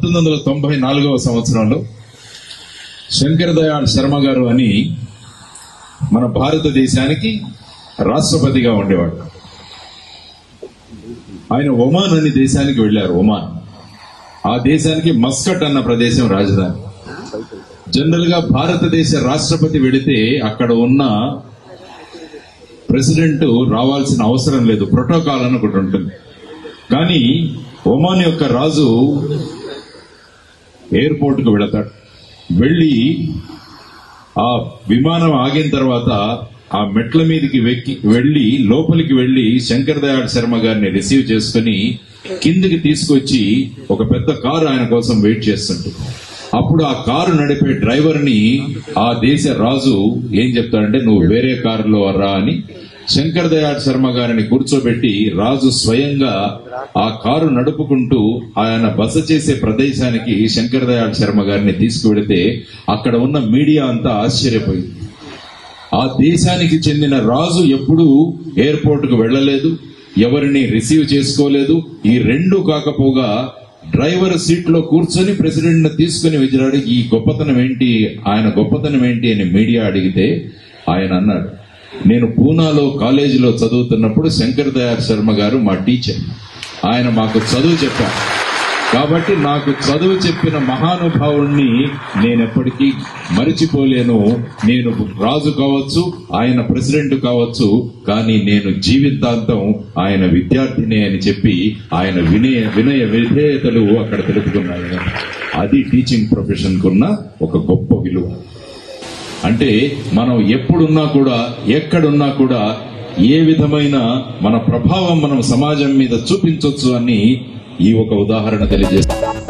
పంతొమ్మిది వందల తొంభై నాలుగవ సంవత్సరంలో శంకర్ దయాళ్ శర్మ గారు అని మన భారతదేశానికి రాష్ట్రపతిగా ఉండేవాడు ఆయన ఒమాన్ అనే దేశానికి వెళ్లారు ఒమాన్ ఆ దేశానికి మస్కట్ అన్న ప్రదేశం రాజధాని జనరల్ గా భారతదేశ రాష్ట్రపతి వెళితే అక్కడ ఉన్న ప్రెసిడెంట్ రావాల్సిన అవసరం లేదు ప్రోటోకాల్ అని ఒకటి ఉంటుంది కానీ ఒమాన్ యొక్క రాజు ఎయిర్పోర్ట్ కు వెళతాడు వెళ్లి ఆ విమానం ఆగిన తర్వాత ఆ మెట్ల మీదకి వెక్కి వెళ్లి లోపలికి వెళ్లి శంకర్ దయాళ్ శర్మ గారిని రిసీవ్ చేసుకుని కిందికి తీసుకొచ్చి ఒక పెద్ద కారు ఆయన కోసం వెయిట్ చేస్తుంటుంది అప్పుడు ఆ కారు నడిపే డ్రైవర్ ని ఆ దేశ రాజు ఏం చెప్తాడంటే నువ్వు వేరే కారులో రా అని శంకర్ దయాళ్ శర్మ గారిని కూర్చోబెట్టి రాజు స్వయంగా ఆ కారు నడుపుకుంటూ ఆయన బస చేసే ప్రదేశానికి శంకర్ దయాళ్ శర్మ గారిని తీసుకువెడితే అక్కడ ఉన్న మీడియా అంతా ఆశ్చర్యపోయింది ఆ దేశానికి చెందిన రాజు ఎప్పుడూ ఎయిర్పోర్ట్ కు వెళ్లలేదు ఎవరిని రిసీవ్ చేసుకోలేదు ఈ రెండు కాకపోగా డ్రైవర్ సీట్ లో కూర్చొని ప్రెసిడెంట్ ను తీసుకుని విజరాడు ఈ గొప్పతనం ఏంటి ఆయన గొప్పతనం ఏంటి అని మీడియా అడిగితే ఆయన అన్నాడు నేను పూనాలో కాలేజీలో చదువుతున్నప్పుడు శంకర్ దయాళ్ శర్మ గారు మా టీచర్ ఆయన మాకు చదువు చెప్పారు కాబట్టి నాకు చదువు చెప్పిన మహానుభావుణ్ణి నేను ఎప్పటికీ మరిచిపోలేను నేను రాజు కావచ్చు ఆయన ప్రెసిడెంట్ కావచ్చు కానీ నేను జీవితాంతం ఆయన విద్యార్థినే అని చెప్పి ఆయన వినయ వినయ విధేయతలు అక్కడ తెలుపుకున్నాడు అది టీచింగ్ ప్రొఫెషన్ కున్న ఒక గొప్ప విలువ అంటే మనం ఎప్పుడున్నా కూడా ఎక్కడున్నా కూడా ఏ విధమైన మన ప్రభావం మనం సమాజం మీద చూపించవచ్చు అని ఈ ఒక ఉదాహరణ తెలియజేస్తుంది